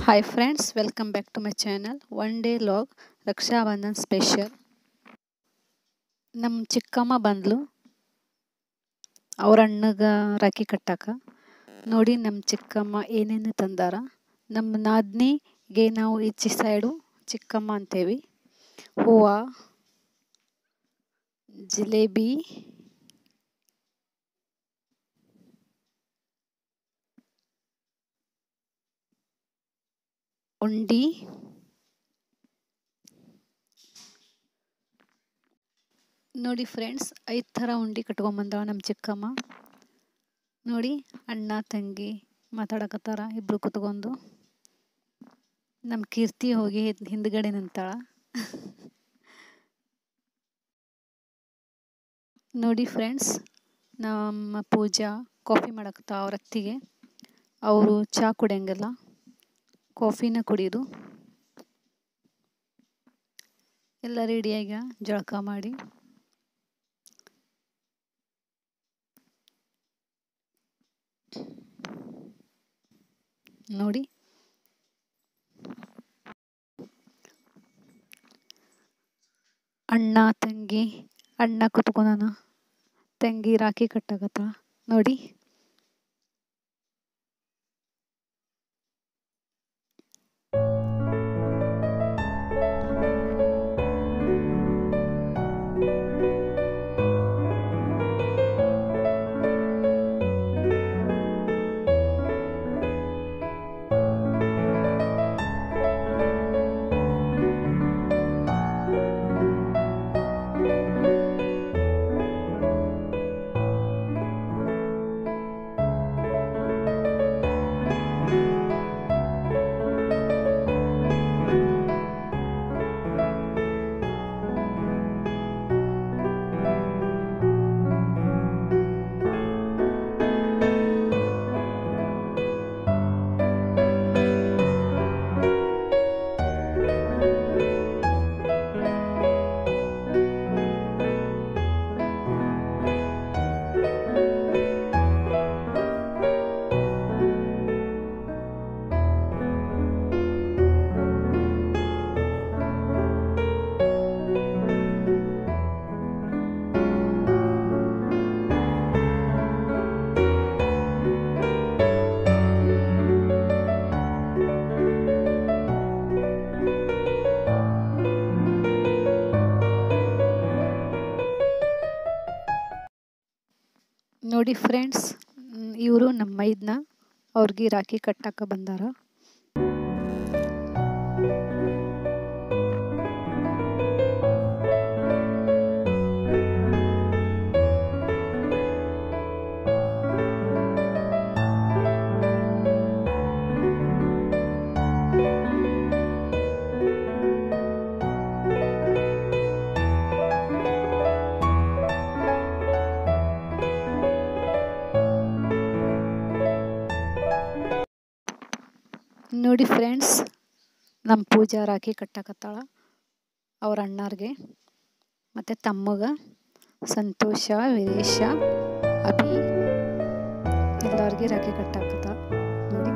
hi friends welcome back to my channel one day log Rakshabandhan special ನಮ್ಮ ಚಿಕ್ಕಮ್ಮ ಬಂದ್ಲು ಅವ್ರ ಅಣ್ಣಗೆ ರಾಖಿ ಕಟ್ಟಾಕ ನೋಡಿ ನಮ್ಮ ಚಿಕ್ಕಮ್ಮ ಏನೇನು ತಂದಾರ ನಮ್ಮ ನಾದ್ನಿಗೆ ನಾವು ಈಚೆ ಸೈಡು ಚಿಕ್ಕಮ್ಮ ಅಂತೇವಿ ಹೂವು ಜಿಲೇಬಿ ಉಂಡಿ ನೋಡಿ ಫ್ರೆಂಡ್ಸ್ ಐದು ಥರ ಉಂಡಿ ಕಟ್ಕೊಂಬಂದವ ನಮ್ಮ ಚಿಕ್ಕಮ್ಮ ನೋಡಿ ಅಣ್ಣ ತಂಗಿ ಮಾತಾಡಕತ್ತಾರ ಇಬ್ರು ಕುತ್ಕೊಂಡು ನಮ್ಮ ಕೀರ್ತಿ ಹೋಗಿ ಹಿಂದ್ಗಡೆ ನಿಂತಾಳ ನೋಡಿ ಫ್ರೆಂಡ್ಸ್ ನಮ್ಮ ಪೂಜಾ ಕಾಫಿ ಮಾಡಕತ್ತ ಅವ್ರ ಅತ್ತಿಗೆ ಅವರು ಚಹಾ ಕುಡಿಯಂಗಿಲ್ಲ ಕಾಫಿನ ಕುಡಿಯೋದು ಎಲ್ಲ ರೆಡಿಯಾಗ ಜಳಕ ಮಾಡಿ ನೋಡಿ ಅಣ್ಣ ತಂಗಿ ಅಣ್ಣ ಕುತ್ಕೊಂಡಾನ ತಂಗಿ ರಾಖಿ ಕಟ್ಟಾಕತ್ತ ನೋಡಿ ನೋಡಿ ಫ್ರೆಂಡ್ಸ್ ಇವರು ನಮ್ಮ ಮೈದ್ನ ಅವ್ರಿಗೆ ರಾಖಿ ಕಟ್ಟಾಕ ಬಂದಾರ ನೋಡಿ ಫ್ರೆಂಡ್ಸ್ ನಮ್ಮ ಪೂಜಾ ರಾಖಿ ಕಟ್ಟಾಕತ್ತಾಳ ಅವ್ರ ಅಣ್ಣಾರ್ಗೆ ಮತ್ತು ತಮ್ಮಗ ಸಂತೋಷ ವೀರೇಶ ಅಭಿ ಎಲ್ಲರಿಗೆ ರಾಖಿ ಕಟ್ಟಾಕತ್ತಾಳ ನೋಡಿ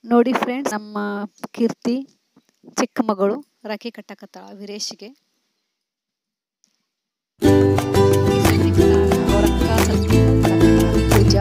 ನೋಡಿ ಫ್ರೆಂಡ್ಸ್ ನಮ್ಮ ಕೀರ್ತಿ ಚಿಕ್ಕ ಮಗಳು ರಾಖಿ ಕಟ್ಟಕತ್ತಾಳ ವೀರೇಶ್ಗೆ ಅವ್ರ ಅಕ್ಕ ಸ್ವಲ್ಪ ಮಾಡಕತ್ತಾಳ, ಪೂಜಾ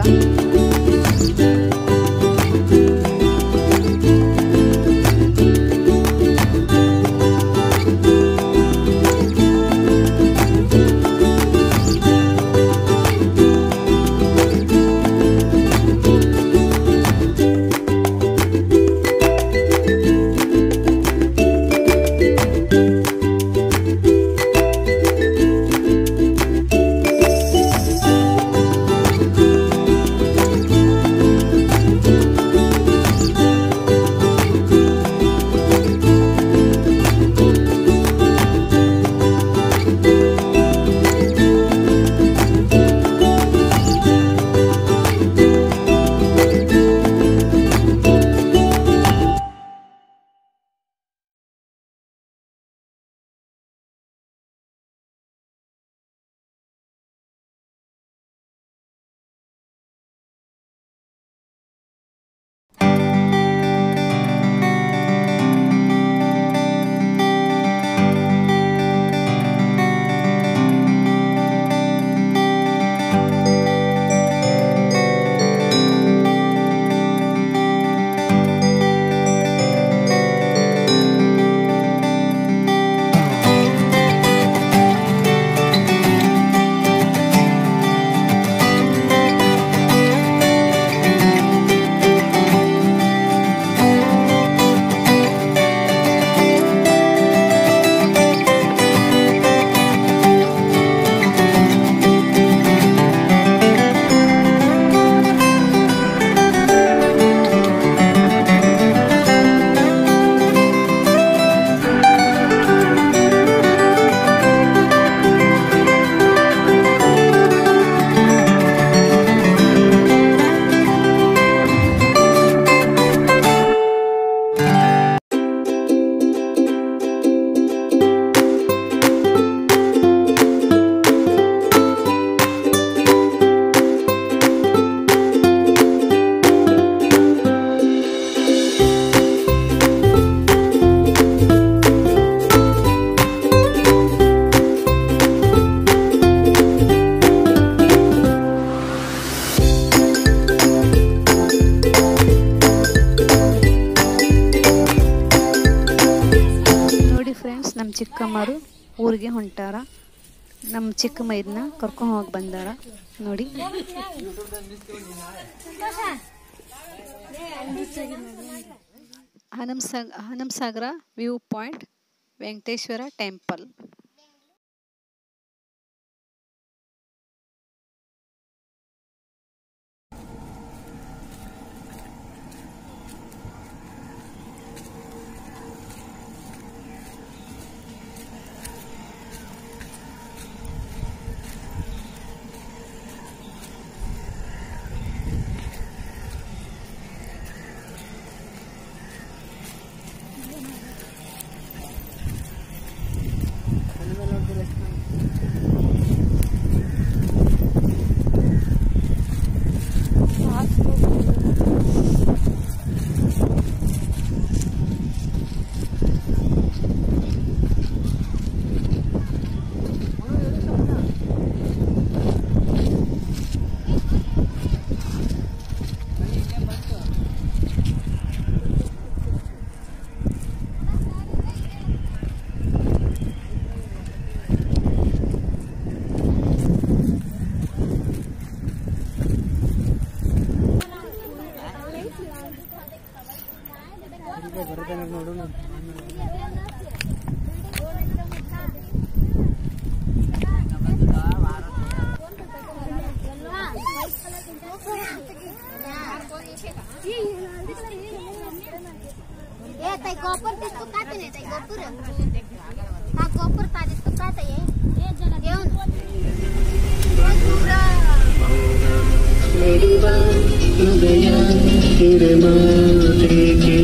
ನೋಡಿ ಫ್ರೆಂಡ್ಸ್ ನಮ್ಮ ಚಿಕ್ಕಮ್ಮರು ಊರಿಗೆ ಹೊಂಟಾರ ನಮ್ಮ ಚಿಕ್ಕಮ್ಮ ಇದನ್ನ ಕರ್ಕೊಂಡು ಹೋಗಿ ಬಂದಾರ ನೋಡಿ ಹನಂಸಾಗ Hanamsagar view point Venkateshwara temple ए ताई गोपर दिसतो का ते नाही ताई गोपर हा गोपर ता दिसतो का ताई ए जरा घेऊन मेरी बात गया तेरे माथे के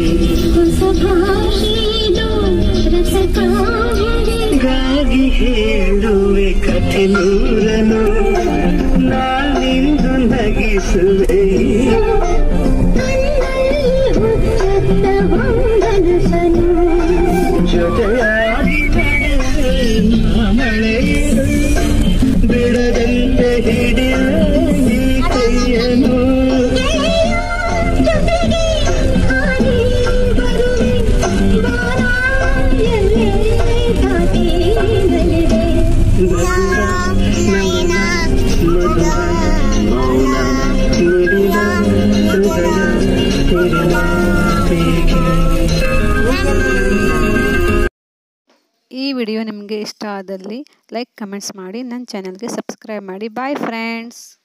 ಗಾಗಿ ಹೇಳುವೆ ಕಥೆ ನೂರನು ನಾನಿಂದು ನಗಿಸುವೆ ಜೊತೆಯಾಗಿ ನಡೆವೆ ಮಳೆಯಿರು ಬಿಡದಂತೆ ಹಿಡಿಯ ಈ ಕೈಯನು ನಯನ ಮಧುರ ಮೌನ ನುಡಿದ ಹೃದಯ ತಿರುನಾಟಿಗೆ ಈ ವಿಡಿಯೋ ನಿಮಗೆ ಇಷ್ಟ ಆದಲ್ಲಿ ಲೈಕ್ ಕಮೆಂಟ್ಸ್ ಮಾಡಿ ನನ್ನ ಚಾನಲ್ಗೆ ಸಬ್ಸ್ಕ್ರೈಬ್ ಮಾಡಿ ಬಾಯ್ ಫ್ರೆಂಡ್ಸ್